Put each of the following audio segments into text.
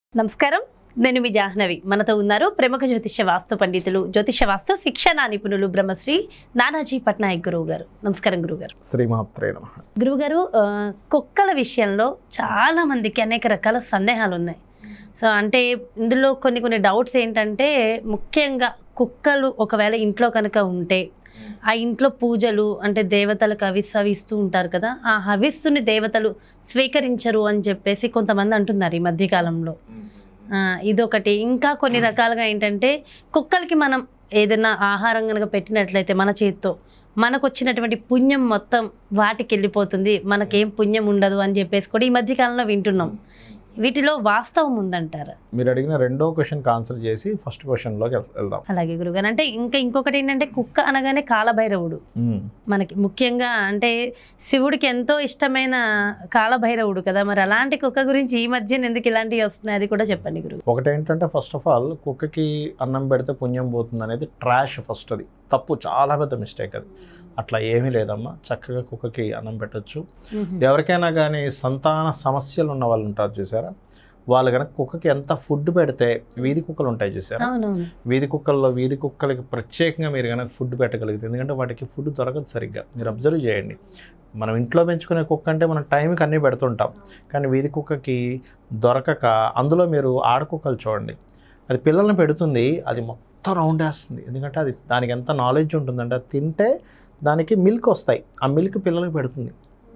నమస్కారం నేను మీ జాహ్నవి మనతో ఉన్నారు ప్రముఖ జ్యోతిష్య వాస్తు పండితులు జ్యోతిష్య వాస్తు శిక్షణ నిపుణులు బ్రహ్మశ్రీ నానాజీ పట్నాయక్ గురువు గారు నమస్కారం గురువు గారు శ్రీమాత్రే నమ గురువుగారు ఆ, కుక్కల విషయంలో చాలా మందికి అనేక రకాల సందేహాలు ఉన్నాయి సో అంటే ఇందులో కొన్ని కొన్ని డౌట్స్ ఏంటంటే ముఖ్యంగా కుక్కలు ఒకవేళ ఇంట్లో కనుక ఉంటే ఆ ఇంట్లో పూజలు అంటే దేవతలకు హవిస్ హవిస్తూ ఉంటారు కదా ఆ హవిస్సుని దేవతలు స్వీకరించరు అని చెప్పేసి కొంతమంది అంటున్నారు ఈ మధ్యకాలంలో ఆ, ఇదొకటి ఇంకా కొన్ని రకాలుగా ఏంటంటే కుక్కలకి మనం ఏదైనా ఆహారం కనుక పెట్టినట్లయితే మన చేతితో మనకు వచ్చినటువంటి పుణ్యం మొత్తం వాటికి వెళ్ళిపోతుంది మనకేం పుణ్యం ఉండదు అని చెప్పేసి కూడా ఈ మధ్యకాలంలో వింటున్నాం వీటిలో వాస్తవం ఉందంటారు మీరు అడిగిన రెండో క్వశ్చన్కి ఆన్సర్ చేసి ఫస్ట్ క్వశ్చన్లోకి వెళ్దాం అలాగే గురుగారు అంటే ఇంకా ఇంకొకటి ఏంటంటే కుక్క అనగానే కాలభైరవుడు మనకి ముఖ్యంగా అంటే శివుడికి ఎంతో ఇష్టమైన కాలభైరవుడు కదా మరి అలాంటి కుక్క గురించి ఈ మధ్యన ఎందుకు ఇలాంటివి వస్తున్నాయి అది కూడా చెప్పండి గురువు ఒకటి ఏంటంటే ఫస్ట్ ఆఫ్ ఆల్ కుక్కకి అన్నం పెడితే పుణ్యం పోతుంది అనేది ట్రాష్ ఫస్ట్ అది తప్పు చాలా పెద్ద మిస్టేక్ అది అట్లా ఏమీ లేదమ్మా చక్కగా కుక్కకి అన్నం పెట్టచ్చు ఎవరికైనా కానీ సంతాన సమస్యలు ఉన్న వాళ్ళు ఉంటారు చూసారా వాళ్ళు కనుక కుక్కకి ఎంత ఫుడ్ పెడితే వీధి కుక్కలు ఉంటాయి చూసారా అవునవును వీధి కుక్కల్లో వీధి కుక్కలకి ప్రత్యేకంగా మీరు కనుక ఫుడ్ పెట్టగలిగితే ఎందుకంటే వాటికి ఫుడ్ దొరకదు సరిగ్గా మీరు అబ్జర్వ్ చేయండి మనం ఇంట్లో పెంచుకునే కుక్క అంటే మనం టైంకి అన్నీ పెడుతుంటాం కానీ వీధి కుక్కకి దొరకక అందులో మీరు ఆడకుక్కలు చూడండి అది పిల్లల్ని పెడుతుంది అది మొత్తం రౌండ్ వేస్తుంది ఎందుకంటే అది దానికి ఎంత నాలెడ్జ్ ఉంటుందంటే అది తింటే దానికి మిల్క్ వస్తాయి ఆ మిల్క్ పిల్లలకి పెడుతుంది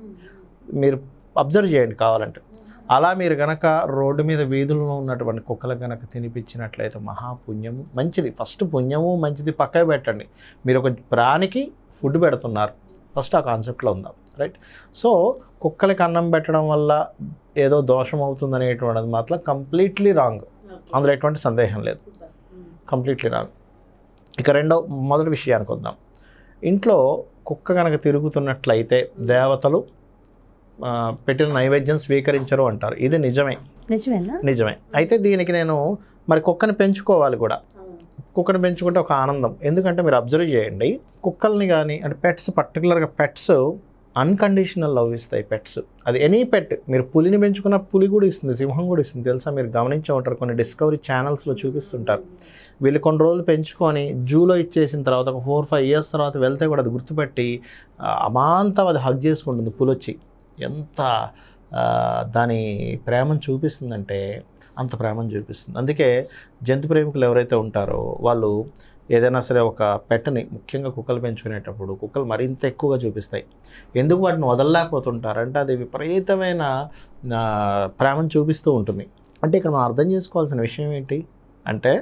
మీరు అబ్జర్వ్ చేయండి కావాలంటే అలా మీరు గనక రోడ్డు మీద వీధుల్లో ఉన్నటువంటి కుక్కలకు గనక తినిపించినట్లయితే మహాపుణ్యము మంచిది ఫస్ట్ పుణ్యము మంచిది పక్కన పెట్టండి మీరు ఒక ప్రాణికి ఫుడ్ పెడుతున్నారు ఫస్ట్ ఆ కాన్సెప్ట్లో ఉందాం రైట్ సో కుక్కలకి అన్నం పెట్టడం వల్ల ఏదో దోషం అవుతుంది అనేటువంటిది మాత్రం కంప్లీట్లీ రాంగ్ అందులో ఎటువంటి సందేహం లేదు కంప్లీట్లీ రాంగ్ ఇక రెండో మొదటి విషయానికి వద్దాం ఇంట్లో కుక్క కనుక తిరుగుతున్నట్లయితే దేవతలు ఆ, పెట్టిన నైవేద్యం స్వీకరించరు అంటారు ఇది నిజమే నిజమేనా నిజమే అయితే దీనికి నేను మరి కుక్కని పెంచుకోవాలి కూడా కుక్కని పెంచుకుంటే ఒక ఆనందం ఎందుకంటే మీరు అబ్జర్వ్ చేయండి కుక్కల్ని కానీ అంటే పెట్స్ పర్టికులర్గా పెట్స్ అన్కండిషనల్ లవ్ ఇస్తాయి పెట్స్ అది ఎనీ పెట్ మీరు పులిని పెంచుకున్న పులి కూడా ఇస్తుంది సింహం కూడా ఇస్తుంది తెలుసా మీరు గమనించే ఉంటారు కొన్ని డిస్కవరీ ఛానల్స్లో చూపిస్తుంటారు వీళ్ళు కొన్ని రోజులు పెంచుకొని జూలో ఇచ్చేసిన తర్వాత ఒక ఫోర్ ఫైవ్ ఇయర్స్ తర్వాత వెళ్తే కూడా అది గుర్తుపెట్టి ఆ, అమాంతం అది హగ్ చేసుకుంటుంది పులి వచ్చి ఎంత ఆ, దాని ప్రేమను చూపిస్తుందంటే అంత ప్రేమను చూపిస్తుంది అందుకే జంతు ప్రేమికులు ఎవరైతే ఉంటారో వాళ్ళు ఏదైనా సరే ఒక పెట్టని ముఖ్యంగా కుక్కలు పెంచుకునేటప్పుడు కుక్కలు మరింత ఎక్కువగా చూపిస్తాయి ఎందుకు వాటిని వదలలేకపోతుంటారు అంటే అది విపరీతమైన ఆ, ప్రేమను చూపిస్తూ ఉంటుంది అంటే ఇక్కడ మనం అర్థం చేసుకోవాల్సిన విషయం ఏంటి అంటే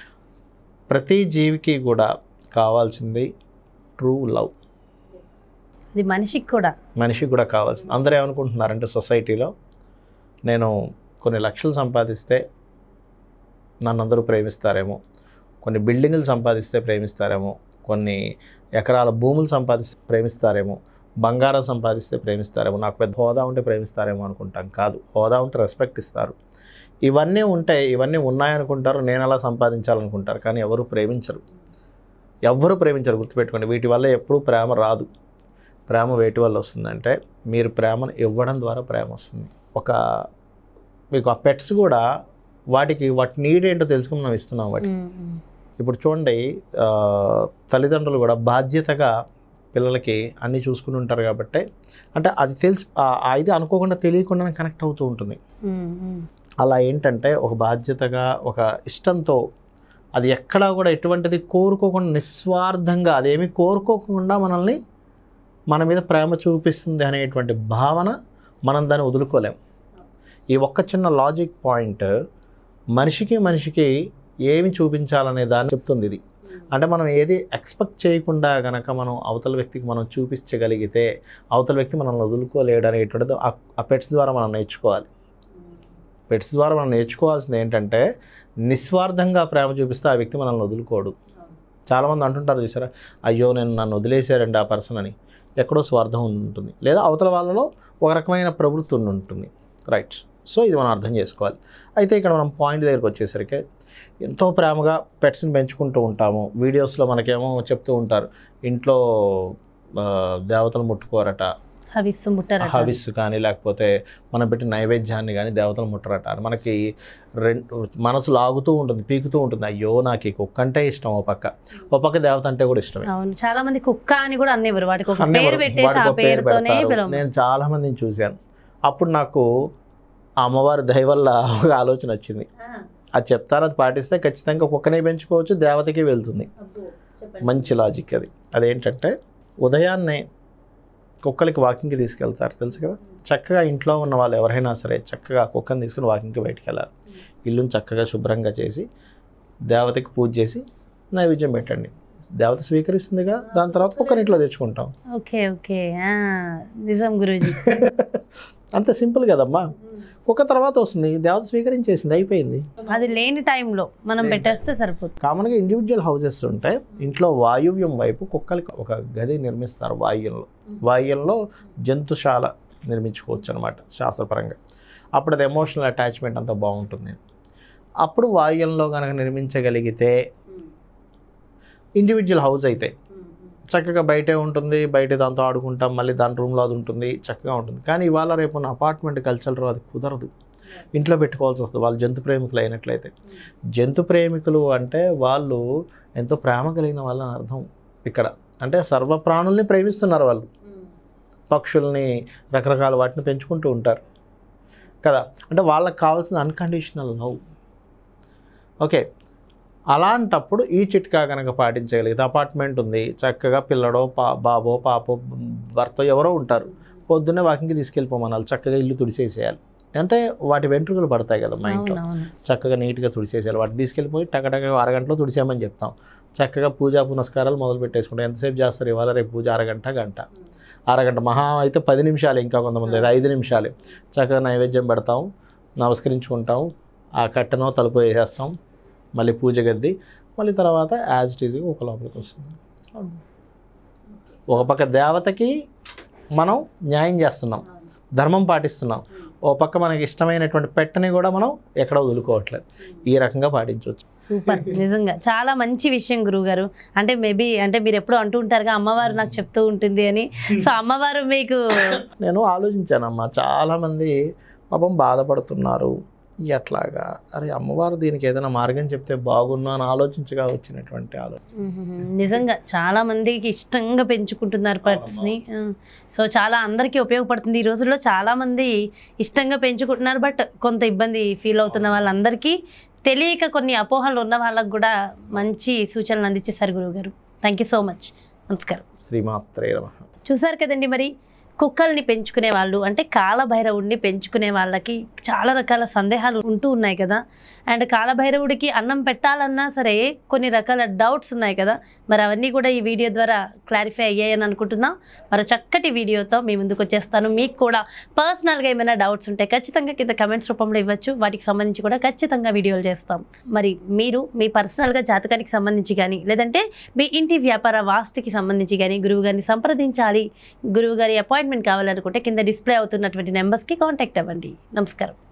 ప్రతి జీవికి కూడా కావాల్సింది ట్రూ లవ్ అది మనిషికి కూడా మనిషికి కూడా కావాల్సింది అందరూ ఏమనుకుంటున్నారంటే సొసైటీలో నేను కొన్ని లక్షలు సంపాదిస్తే నన్ను అందరూ ప్రేమిస్తారేమో కొన్ని బిల్డింగులు సంపాదిస్తే ప్రేమిస్తారేమో కొన్ని ఎకరాల భూములు సంపాదిస్తే ప్రేమిస్తారేమో బంగారం సంపాదిస్తే ప్రేమిస్తారేమో నాకు పెద్ద హోదా ఉంటే ప్రేమిస్తారేమో అనుకుంటాం కాదు హోదా ఉంటే రెస్పెక్ట్ ఇస్తారు ఇవన్నీ ఉంటాయి ఇవన్నీ ఉన్నాయనుకుంటారు నేను అలా సంపాదించాలనుకుంటారు కానీ ఎవరు ప్రేమించరు ఎవ్వరూ ప్రేమించరు గుర్తుపెట్టుకోండి వీటి వల్ల ఎప్పుడూ ప్రేమ రాదు ప్రేమ వేటి వల్ల వస్తుందంటే మీరు ప్రేమను ఇవ్వడం ద్వారా ప్రేమ వస్తుంది ఒక మీకు ఆ పెట్స్ కూడా వాటికి వాటి నీడ్ ఏంటో తెలుసుకుని మనం ఇస్తున్నాం వాటికి ఉమ్, ఉమ్. ఇప్పుడు చూడండి ఆ, తల్లిదండ్రులు కూడా బాధ్యతగా పిల్లలకి అన్నీ చూసుకుని ఉంటారు కాబట్టి అంటే అది తెలిసి ఆ- ఆ ఇది అనుకోకుండా తెలియకుండానే కనెక్ట్ అవుతూ ఉంటుంది ఉమ్, ఉమ్. అలా ఏంటంటే ఒక బాధ్యతగా ఒక ఇష్టంతో అది ఎక్కడా కూడా ఎటువంటిది కోరుకోకుండా నిస్వార్థంగా అదేమి కోరుకోకుండా మనల్ని మన మీద ప్రేమ చూపిస్తుంది అనేటువంటి భావన మనం దాన్ని వదులుకోలేం ఈ ఒక్క చిన్న లాజిక్ పాయింట్ మనిషికి మనిషికి ఏమి చూపించాలనే దాన్ని చెప్తుంది ఇది అంటే మనం ఏది ఎక్స్పెక్ట్ చేయకుండా గనక మనం అవతల వ్యక్తికి మనం చూపించగలిగితే అవతల వ్యక్తి మనల్ని వదులుకోలేడు అనేటువంటిది ఆ- ఆ పెట్స్ ద్వారా మనం నేర్చుకోవాలి పెట్స్ ద్వారా మనం నేర్చుకోవాల్సింది ఏంటంటే నిస్వార్థంగా ప్రేమ చూపిస్తే ఆ వ్యక్తి మనల్ని వదులుకోడు చాలామంది అంటుంటారు చూసారా అయ్యో నేను నన్ను వదిలేశారండి ఆ పర్సన్ అని ఎక్కడో స్వార్థం ఉంటుంది లేదా అవతల వాళ్ళలో ఒక రకమైన ప్రవృత్తి ఉండి ఉంటుంది రైట్ సో ఇది మనం అర్థం చేసుకోవాలి అయితే ఇక్కడ మనం పాయింట్ దగ్గరికి వచ్చేసరికి ఎంతో ప్రేమగా పెట్స్ని పెంచుకుంటూ ఉంటాము వీడియోస్లో మనకేమో చెప్తూ ఉంటారు ఇంట్లో ఆ, దేవతలు ముట్టుకోరట హవిస్సు ముట్టరట హవిస్ కానీ లేకపోతే మనం పెట్టిన నైవేద్యాన్ని కానీ దేవతలు ముట్టరట అని మనకి రెండు మనసు లాగుతూ ఉంటుంది పీకుతూ ఉంటుంది అయ్యో నాకు ఈ కుక్క అంటే ఇష్టం ఓ పక్క ఓ పక్క దేవత అంటే కూడా ఇష్టమే అవును చాలా మంది కుక్క అని కూడా అనేవారు వాటికి ఒక అన్నే పేరు వాడు- పెట్టేసి వాడికి ఆ ఒక పేరు పేరుతోనే పెడతారు. పిలవం నేను చాలా మందిని చూశాను అప్పుడు నాకు ఆ అమ్మవారి దయ వల్ల ఒక ఆలోచన వచ్చింది అది చెప్తాను అది పాటిస్తే ఖచ్చితంగా కుక్కనే పెంచుకోవచ్చు దేవతకి వెళ్తుంది మంచి లాజిక్ అది అదేంటంటే ఉదయాన్నే కుక్కలకి వాకింగ్కి తీసుకెళ్తారు తెలుసు కదా చక్కగా ఇంట్లో ఉన్న వాళ్ళు ఎవరైనా సరే చక్కగా కుక్కని తీసుకుని వాకింగ్కి బయటికి వెళ్ళాలి ఇల్లుని చక్కగా శుభ్రంగా చేసి దేవతకి పూజ చేసి నైవేద్యం పెట్టండి దేవత స్వీకరిస్తుందిగా దాని తర్వాత కుక్కని ఇంట్లో తెచ్చుకుంటాం ఓకే ఓకే ఆ, నిజం గురూజీ అంత సింపుల్ కదమ్మా కుక్క తర్వాత వస్తుంది దేవత స్వీకరించేసింది అయిపోయింది అది లేని టైంలో మనం లేని పెట్టేస్తే సరిపోతుంది కామన్గా ఇండివిజువల్ హౌసెస్ ఉంటాయి ఇంట్లో వాయువ్యం వైపు కుక్కలకి ఒక గది నిర్మిస్తారు వాయువ్యంలో వాయువ్యంలో జంతుశాల నిర్మించుకోవచ్చు అనమాట శాస్త్రపరంగా అప్పుడు అది ఎమోషనల్ అటాచ్మెంట్ అంతా బాగుంటుంది అప్పుడు వాయువ్యంలో కనుక నిర్మించగలిగితే ఇండివిజువల్ హౌస్ అయితే చక్కగా బయటే ఉంటుంది బయట దాంతో ఆడుకుంటాం మళ్ళీ దాని రూమ్లో అది ఉంటుంది చక్కగా ఉంటుంది కానీ ఇవాళ రేపు ఉన్న అపార్ట్మెంట్ కల్చర్లో అది కుదరదు ఇంట్లో పెట్టుకోవాల్సి వస్తుంది వాళ్ళు జంతు ప్రేమికులు అయినట్లయితే జంతు ప్రేమికులు అంటే వాళ్ళు ఎంతో ప్రేమ కలిగిన వాళ్ళని అర్థం ఇక్కడ అంటే సర్వ ప్రాణుల్ని ప్రేమిస్తున్నారు వాళ్ళు పక్షుల్ని రకరకాల వాటిని పెంచుకుంటూ ఉంటారు కదా అంటే వాళ్ళకి కావాల్సిన అన్కండిషనల్ లవ్ ఓకే అలాంటప్పుడు ఈ చిట్కా కనుక పాటించగలిగితే అపార్ట్మెంట్ ఉంది చక్కగా పిల్లడో పా బాబో పాపో భర్త ఎవరో ఉంటారు పొద్దున్నే వాకింగ్కి తీసుకెళ్ళిపోమనాలి చక్కగా ఇల్లు తుడిసేసేయాలి అంటే వాటి వెంట్రుకలు పడతాయి కదా మా ఇంట్లో అవునవును చక్కగా నీట్గా తుడిచేసేయాలి వాటిని తీసుకెళ్ళిపోయి టకటక అరగంటలో తుడిచేయమని చెప్తాం చక్కగా పూజా పునస్కారాలు మొదలు పెట్టేసుకుంటాం ఎంతసేపు చేస్తారు ఇవాళ రేపు పూజ అరగంట గంట అరగంట మహా అయితే పది నిమిషాలు ఇంకా కొంతమంది అయితే ఐదు నిమిషాలు చక్కగా నైవేద్యం పెడతాం నమస్కరించుకుంటాం ఆ కట్టెనో తలుపు వేసేస్తాం మళ్ళీ పూజ గద్ది మళ్ళీ తర్వాత యాజ్ ఇట్ ఈజ్గా ఒక లోపలికి వస్తుంది ఒక పక్క దేవతకి మనం న్యాయం చేస్తున్నాం ధర్మం పాటిస్తున్నాం ఓ పక్క మనకి ఇష్టమైనటువంటి పెట్టని కూడా మనం ఎక్కడ వదులుకోవట్లేదు ఈ రకంగా పాటించవచ్చు సూపర్ నిజంగా చాలా మంచి విషయం గురువు గారు అంటే మేబీ అంటే మీరు ఎప్పుడూ అంటూ ఉంటారుగా అమ్మవారు నాకు చెప్తూ ఉంటుంది అని సో అమ్మవారు మీకు నేను ఆలోచించానమ్మా చాలామంది పాపం బాధపడుతున్నారు ఎట్లాగా అరే అమ్మవారు దీనికి ఏదైనా మార్గం చెప్తే బాగున్నా అని ఆలోచించగా వచ్చినటువంటి ఆలోచన మ్మ్. నిజంగా చాలా మందికి ఇష్టంగా పెంచుకుంటున్నారు పర్ట్స్ని సో చాలా అందరికీ ఉపయోగపడుతుంది ఈ రోజుల్లో చాలా మంది ఇష్టంగా పెంచుకుంటున్నారు బట్ కొంత ఇబ్బంది ఫీల్ అవుతున్న వాళ్ళందరికీ తెలియక కొన్ని అపోహలు ఉన్న వాళ్ళకు కూడా మంచి సూచనలు అందించేశారు గురువు గారు థ్యాంక్ యూ సో మచ్ నమస్కారం శ్రీమాత్రే నమః చూసారు కదండి మరి కుక్కల్ని పెంచుకునే వాళ్ళు అంటే కాలభైరవుడిని పెంచుకునే వాళ్ళకి చాలా రకాల సందేహాలు ఉంటూ ఉన్నాయి కదా అండ్ కాలభైరవుడికి అన్నం పెట్టాలన్నా సరే కొన్ని రకాల డౌట్స్ ఉన్నాయి కదా మరి అవన్నీ కూడా ఈ వీడియో ద్వారా క్లారిఫై అయ్యాయని అనుకుంటున్నాం మరో చక్కటి వీడియోతో మీ ముందుకు వచ్చేస్తాను మీకు కూడా పర్సనల్గా ఏమైనా డౌట్స్ ఉంటే ఖచ్చితంగా కింద కమెంట్స్ రూపంలో ఇవ్వచ్చు వాటికి సంబంధించి కూడా ఖచ్చితంగా వీడియోలు చేస్తాం మరి మీరు మీ పర్సనల్గా జాతకానికి సంబంధించి కానీ లేదంటే మీ ఇంటి వ్యాపార వాస్తుకి సంబంధించి కానీ గురువు గారిని సంప్రదించాలి గురువు గారి అపాయింట్మెంట్ కావాలనుకుంటే కింద డిస్ప్లే అవుతున్నటువంటి నెంబర్స్కి కాంటాక్ట్ అవ్వండి నమస్కారం